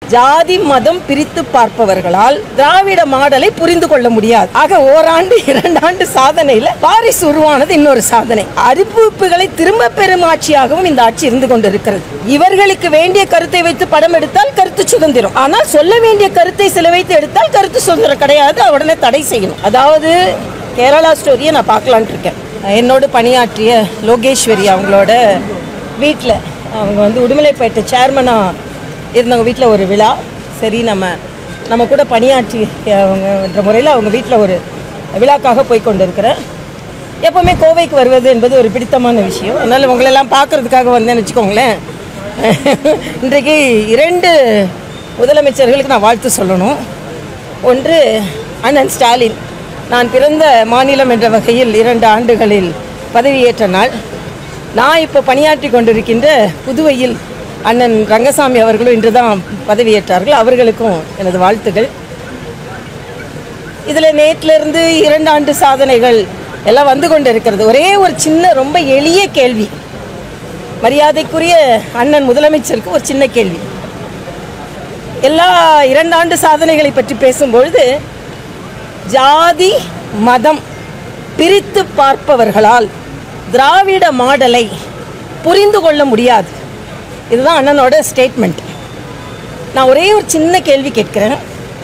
ஜாதி மதம் பிரித்து பார்ப்பவர்களால் திராவிட மாடலை புரிந்து கொள்ள முடியாது ஆக ஓராண்டு இரண்டாண்டு சாதனையில பாரிஸ் உருவானது இன்னொரு சாதனை அறிவிப்புகளை திரும்ப பெறும் ஆட்சியாகவும் இந்த ஆட்சி இருந்து கொண்டிருக்கிறது இவர்களுக்கு வேண்டிய கருத்தை வைத்து படம் எடுத்தால் கருத்து சுதந்திரம் ஆனால் சொல்ல வேண்டிய கருத்தை சில வைத்து எடுத்தால் கருத்து சுதந்திரம் கிடையாது உடனே தடை செய்யணும் அதாவது கேரளா ஸ்டோரியை நான் பார்க்கலான்ட்டு இருக்கேன் என்னோடு பணியாற்றிய லோகேஸ்வரி அவங்களோட வீட்டில் அவங்க வந்து உடுமலைப்பேட்டை சேர்மனாக இருந்தவங்க வீட்டில் ஒரு விழா சரி நம்ம நம்ம கூட பணியாற்றி அவங்கன்ற முறையில் அவங்க வீட்டில் ஒரு விழாக்காக போய் கொண்டு இருக்கிறேன் எப்போவுமே கோவைக்கு வருவது என்பது ஒரு பிடித்தமான விஷயம் அதனால் உங்களெல்லாம் பார்க்கறதுக்காக வந்தேன்னு வச்சுக்கோங்களேன் இன்றைக்கு இரண்டு முதலமைச்சர்களுக்கு நான் வாழ்த்து சொல்லணும் ஒன்று அண்ணன் ஸ்டாலின் நான் பிறந்த மாநிலம் என்ற வகையில் இரண்டு ஆண்டுகளில் பதவியேற்ற நாள் நான் இப்போ பணியாற்றி கொண்டிருக்கின்ற புதுவையில் அண்ணன் ரங்கசாமி அவர்களும் இன்று தான் பதவியேற்றார்கள் அவர்களுக்கும் எனது வாழ்த்துக்கள் இதில் நேற்றிலிருந்து இரண்டு ஆண்டு சாதனைகள் எல்லாம் வந்து கொண்டு இருக்கிறது ஒரே ஒரு சின்ன ரொம்ப எளிய கேள்வி மரியாதைக்குரிய அண்ணன் முதலமைச்சருக்கு ஒரு சின்ன கேள்வி எல்லா இரண்டாண்டு சாதனைகளை பற்றி பேசும்பொழுது ஜாதி மதம் பிரித்து பார்ப்பவர்களால் திராவிட மாடலை புரிந்து கொள்ள முடியாது இதுதான் அண்ணனோட ஸ்டேட்மெண்ட் நான் ஒரே ஒரு சின்ன கேள்வி கேட்கிறேன்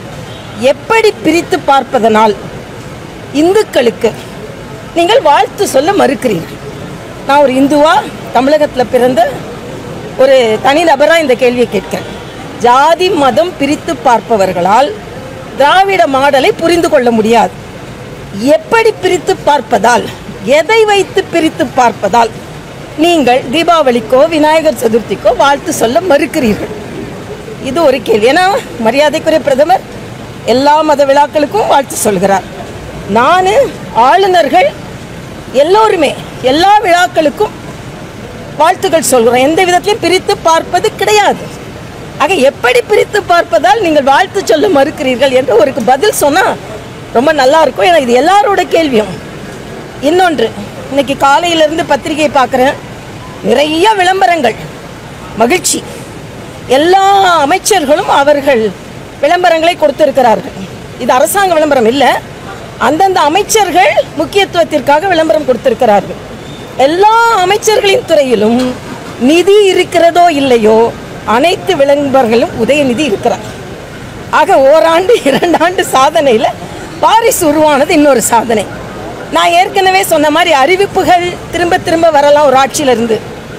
எப்படி பிரித்து பார்ப்பதனால் இந்துக்களுக்கு நீங்கள் வாழ்த்து சொல்ல மறுக்கிறீர்கள் நான் ஒரு இந்துவா தமிழகத்தில் பிறந்த ஒரு தனிநபராக இந்த கேள்வியை கேட்கிறேன் ஜாதி மதம் பிரித்து பார்ப்பவர்களால் திராவிட மாடலை புரிந்து கொள்ள முடியாது எப்படி பிரித்து பார்ப்பதால் எதை வைத்து பிரித்து பார்ப்பதால் நீங்கள் தீபாவளிக்கோ விநாயகர் சதுர்த்திக்கோ வாழ்த்து சொல்ல மறுக்கிறீர்கள் இது ஒரு கேள்வி ஏன்னா மரியாதைக்குரிய பிரதமர் எல்லா மத விழாக்களுக்கும் வாழ்த்து சொல்கிறார் நான் ஆளுநர்கள் எல்லோருமே எல்லா விழாக்களுக்கும் வாழ்த்துக்கள் சொல்கிறோம் எந்த விதத்திலையும் பிரித்து பார்ப்பது கிடையாது ஆக எப்படி பிரித்து பார்ப்பதால் நீங்கள் வாழ்த்து சொல்ல மறுக்கிறீர்கள் என்று ஒரு பதில் சொன்னால் ரொம்ப நல்லா இருக்கும் ஏன்னா இது எல்லாரோட கேள்வியும் இன்னொன்று இன்னைக்கு காலையிலேருந்து பத்திரிகை பார்க்குறேன் நிறைய விளம்பரங்கள் மகிழ்ச்சி எல்லா அமைச்சர்களும் அவர்கள் விளம்பரங்களை கொடுத்திருக்கிறார்கள் இது அரசாங்க விளம்பரம் இல்லை அந்தந்த அமைச்சர்கள் முக்கியத்துவத்திற்காக விளம்பரம் கொடுத்திருக்கிறார்கள் எல்லா அமைச்சர்களின் துறையிலும் நிதி இருக்கிறதோ இல்லையோ அனைத்து விளம்பரங்களும் உதயநிதி இருக்கிறார் ஆக ஓராண்டு இரண்டாண்டு சாதனையில் பாரிஸ் உருவானது இன்னொரு சாதனை நான் ஏற்கனவே சொன்ன மாதிரி அறிவிப்புகள் திரும்ப திரும்ப வரலாம் ஒரு ஆட்சியிலிருந்து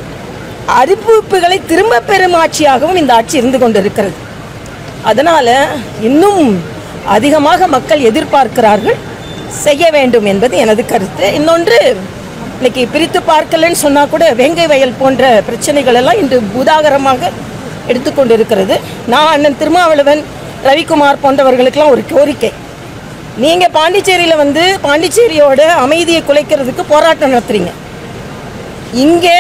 அறிவிப்புகளை திரும்ப பெறும் ஆட்சியாகவும் இந்த ஆட்சி இருந்து கொண்டிருக்கிறது அதனால் இன்னும் அதிகமாக மக்கள் எதிர்பார்க்கிறார்கள் செய்ய வேண்டும் என்பது எனது கருத்து இன்னொன்று இன்னைக்கு பிரித்து பார்க்கலன்னு சொன்னால் கூட வேங்கை வயல் போன்ற பிரச்சனைகள் எல்லாம் இன்று பூதாகரமாக எடுத்துக்கொண்டு இருக்கிறது நான் அண்ணன் திருமாவளவன் ரவிக்குமார் போன்றவர்களுக்கெல்லாம் ஒரு கோரிக்கை நீங்கள் பாண்டிச்சேரியில் வந்து பாண்டிச்சேரியோட அமைதியை குலைக்கிறதுக்கு போராட்டம் நடத்துறீங்க இங்கே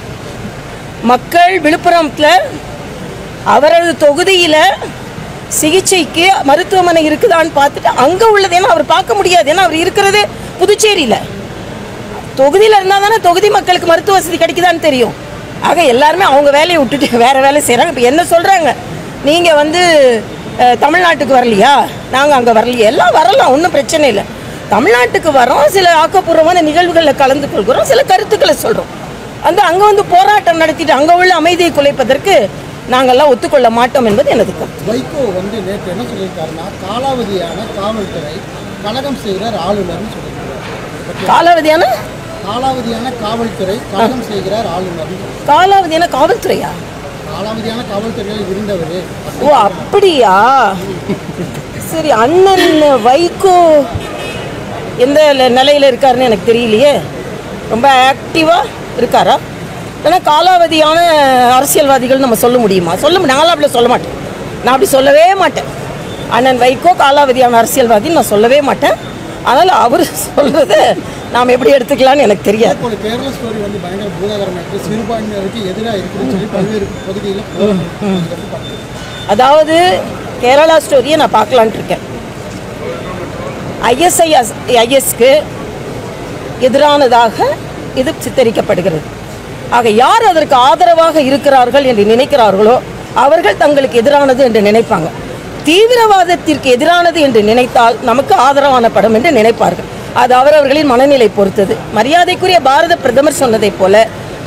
மக்கள் விழுப்புரத்தில் அவரது தொகுதியில் சிகிச்சைக்கு மருத்துவமனை இருக்குதான்னு பார்த்துட்டு அங்கே உள்ளது ஏன்னா அவர் பார்க்க முடியாது ஏன்னா அவர் இருக்கிறது புதுச்சேரியில் தொகுதியில் இருந்தால் தானே தொகுதி மக்களுக்கு மருத்துவ வசதி கிடைக்குதான்னு தெரியும் ஆக எல்லாருமே அவங்க வேலையை விட்டுட்டு வேறு வேலை செய்கிறாங்க இப்போ என்ன சொல்கிறாங்க நீங்கள் வந்து அஹ், தமிழ்நாட்டுக்கு வரலையா நாங்கள் அங்கே வரலையா எல்லாம் வரலாம் ஒன்றும் பிரச்சனை இல்லை தமிழ்நாட்டுக்கு வரோம் சில ஆக்கப்பூர்வமான நிகழ்வுகளில் கலந்து கொள்கிறோம் சில கருத்துக்களை சொல்கிறோம் அந்த அங்கே வந்து போராட்டம் நடத்திட்டு அங்கே உள்ள அமைதியை குலைப்பதற்கு நாங்கள்லாம் ஒத்துக்கொள்ள மாட்டோம் என்பது எனது கருத்து வைகோ வந்து நேற்று என்ன சொல்லியிருக்காருன்னா காலாவதியான காவல்துறை கலகம் செய்கிறார் ஆளுநர்னு சொல்லியிருக்காரு காலாவதியான காலாவதியான காவல்துறை கலகம் செய்கிறார் ஆளுநர் காலாவதியான காவல்துறையா காலாவதியான காவல்துறையில் இருந்தவர் ஓ அப்படியா சரி அண்ணன் வைகோ எந்த ல- நிலையில இருக்காருன்னு எனக்கு தெரியலையே ரொம்ப ஆக்டிவாக இருக்காரா ஏன்னா காலாவதியான அரசியல்வாதிகள் நம்ம சொல்ல முடியுமா சொல்ல மு- நான்லாம் அப்படி சொல்ல மாட்டேன் நான் அப்படி சொல்லவே மாட்டேன் அண்ணன் வைகோ காலாவதியான அரசியல்வாதின்னு நான் சொல்லவே மாட்டேன் அதனால் அவர் சொல்கிறத நாம் எப்படி எடுத்துக்கலாம்னு எனக்கு தெரியாது ஒரு கேரள ஸ்டோரி வந்து பயங்கர பூதாகரமாக சிறுபான்மையினருக்கு எதிராக இருக்குன்னு சொல்லி பல்வேறு பகுதியில் அதாவது கேரளா ஸ்டோரியை நான் பார்க்கலான்ட்டு இருக்கேன் ஐஎஸ்ஐ ஐஎஸ்க்கு எதிரானதாக இது சித்தரிக்கப்படுகிறது ஆக யார் அதற்கு ஆதரவாக இருக்கிறார்கள் என்று நினைக்கிறார்களோ அவர்கள் தங்களுக்கு எதிரானது என்று நினைப்பாங்க தீவிரவாதத்திற்கு எதிரானது என்று நினைத்தால் நமக்கு ஆதரவான படம் என்று நினைப்பார்கள் அது அவரவர்களின் மனநிலை பொறுத்தது மரியாதைக்குரிய பாரத பிரதமர் சொன்னதைப் போல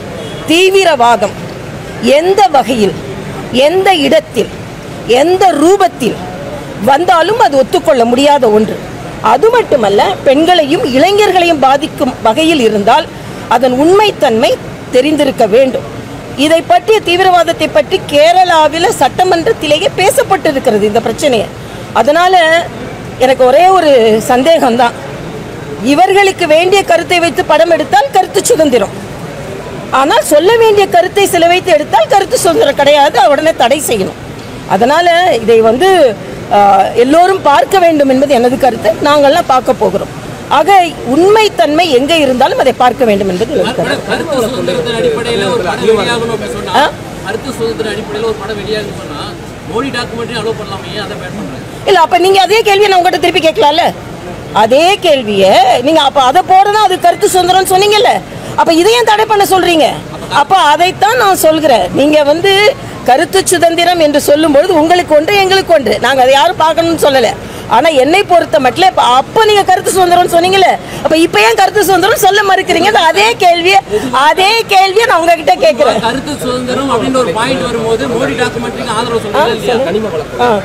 தீவிரவாதம் எந்த வகையில் எந்த இடத்தில் எந்த ரூபத்தில் வந்தாலும் அது ஒத்துக்கொள்ள முடியாத ஒன்று அது மட்டுமல்ல பெண்களையும் இளைஞர்களையும் பாதிக்கும் வகையில் இருந்தால் அதன் உண்மைத்தன்மை தெரிந்திருக்க வேண்டும் இதை பற்றிய தீவிரவாதத்தை பற்றி கேரளாவில் சட்டமன்றத்திலேயே பேசப்பட்டிருக்கிறது இந்த பிரச்சனையை அதனால எனக்கு ஒரே ஒரு சந்தேகம்தான் இவர்களுக்கு வேண்டிய கருத்தை வைத்து படம் எடுத்தால் கருத்து சுதந்திரம் ஆனால் சொல்ல வேண்டிய கருத்தை சில வைத்து எடுத்தால் கருத்து சுதந்திரம் கிடையாது உடனே தடை செய்யணும் அதனால இதை வந்து ஆஹ், எல்லோரும் பார்க்க வேண்டும் என்பது எனது கருத்து நாங்கள்லாம் பார்க்க போகிறோம் ஆக உண்மைத்தன்மை எங்கே இருந்தாலும் அதை பார்க்க வேண்டும் என்பது எனது கருத்து கருத்து சுதந்திரத்தின் அடிப்படையில் ஒரு படம் வெளியாகணும் அப்படின்னு சொன்னா ஆ? கருத்து சுதந்திர அடிப்படையில் ஒரு படம் வெளியாகணும் சொன்னா மோடி டாக்குமெண்ட்ரி அலோவ் பண்ணலாமே ஏன் அதை பேன் பண்றாங்க இல்ல அப்ப நீங்க அதே கேள்வியை நான் உங்ககிட்ட திருப்பி கேட்கலாம்ல அதே கேள்வியை நீங்க அப்ப அதை போறதா அது கருத்து சுதந்திரம்னு சொன்னீங்கல்ல அப்ப இதையும் தடை பண்ண சொல்றீங்க அப்ப அதைத்தான் நான் சொல்கிறேன் நீங்க வந்து கருத்து சுதந்திரம் என்று சொல்லும்பொழுது உங்களுக்கு ஒன்று எங்களுக்கு ஒன்று நாங்க அதை யாரும் பார்க்கணும்னு சொல்லல ஆனா என்னை பொறுத்த மட்டும் இப்ப அப்ப நீங்க கருத்து சுதந்திரம்னு சொன்னீங்கல்ல அப்ப இப்ப ஏன் கருத்து சுதந்திரம் சொல்ல மறுக்கிறீங்க அது அதே கேள்வியை அதே கேள்வியை நான் உங்ககிட்ட கேட்கிறேன் கருத்து சுதந்திரம் அப்படின்னு ஒரு பாயிண்ட் வரும்போது மோடி டாக்குமெண்ட்ரிக்கு ஆதரவு சொல்றது இல்லையா ஆ.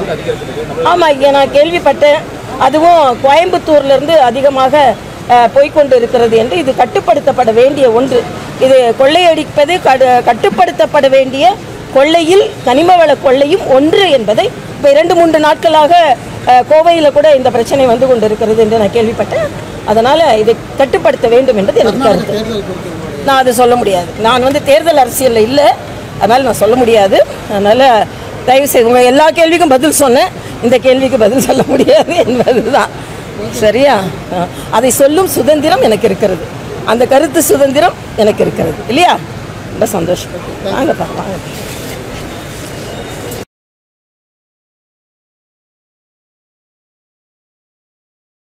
ஆமா இங்க நான் கேள்விப்பட்டேன் அதுவும் கோயம்புத்தூர்ல இருந்து அதிகமாக அஹ், போய்க்கொண்டு இருக்கிறது என்று இது கட்டுப்படுத்தப்பட வேண்டிய ஒன்று இது கொள்ளையடிப்பது கடு- கட்டுப்படுத்தப்பட வேண்டிய கொள்ளையில் கனிமவள கொள்ளையும் ஒன்று என்பதை இப்போ இரண்டு மூன்று நாட்களாக அஹ், கோவையில் கூட இந்த பிரச்சனை வந்து கொண்டு இருக்கிறது என்று நான் கேள்விப்பட்டேன் அதனால இதை கட்டுப்படுத்த வேண்டும் என்பது எனக்கு கர்நாடக கருத்து தேர்தல் குறித்து உங்களுடைய நான் அது சொல்ல முடியாது நான் வந்து தேர்தல் அரசியலில் இல்லை அதனால் நான் சொல்ல முடியாது அதனால் தயவு செய்து உங்கள் எல்லா கேள்விக்கும் பதில் சொன்னேன் இந்த கேள்விக்கு பதில் சொல்ல முடியாது என்பதுதான் சரியா ஆ. அதை சொல்லும் சுதந்திரம் எனக்கு இருக்கிறது அந்த கருத்து சுதந்திரம் எனக்கு இருக்கிறது இல்லையா ரொம்ப சந்தோஷம் வாங்கப்பா வாங்க